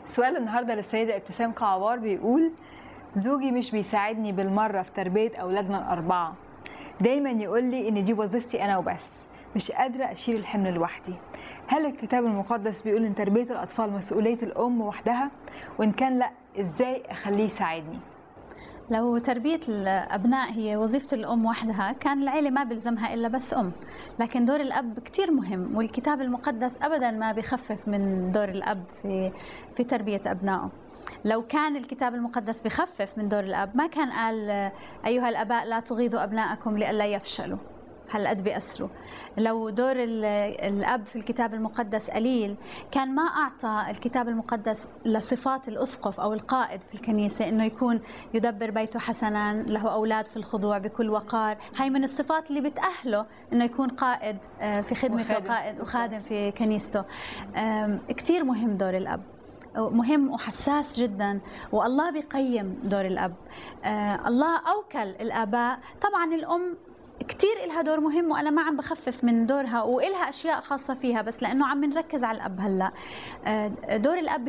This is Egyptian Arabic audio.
سؤال النهارده للسيدة ابتسام قعوار بيقول زوجي مش بيساعدني بالمرة في تربية أولادنا الأربعة دايما يقول لي إن دي وظيفتي أنا وبس مش قادرة أشيل الحمل لوحدي هل الكتاب المقدس بيقول إن تربية الأطفال مسؤولية الأم وحدها؟ وإن كان لأ إزاي أخليه يساعدني؟ لو تربية الأبناء هي وظيفة الأم وحدها كان العيلة ما بيلزمها إلا بس أم لكن دور الأب كتير مهم والكتاب المقدس أبدا ما بيخفف من دور الأب في, في تربية أبنائه لو كان الكتاب المقدس بخفف من دور الأب ما كان قال أيها الأباء لا تغيظوا أبنائكم لئلا يفشلوا هالقد بيأثروا لو دور الأب في الكتاب المقدس قليل كان ما أعطى الكتاب المقدس لصفات الأسقف أو القائد في الكنيسة إنه يكون يدبر بيته حسنا له أولاد في الخضوع بكل وقار هاي من الصفات اللي بتأهله إنه يكون قائد في خدمته وخادم. قائد وخادم في كنيسته كتير مهم دور الأب مهم وحساس جدا والله بيقيم دور الأب آه الله أوكل الآباء طبعا الأم كتير إلها دور مهم وأنا ما عم بخفف من دورها وإلها أشياء خاصة فيها بس لأنه عم نركز على الأب هلأ آه، دور الأب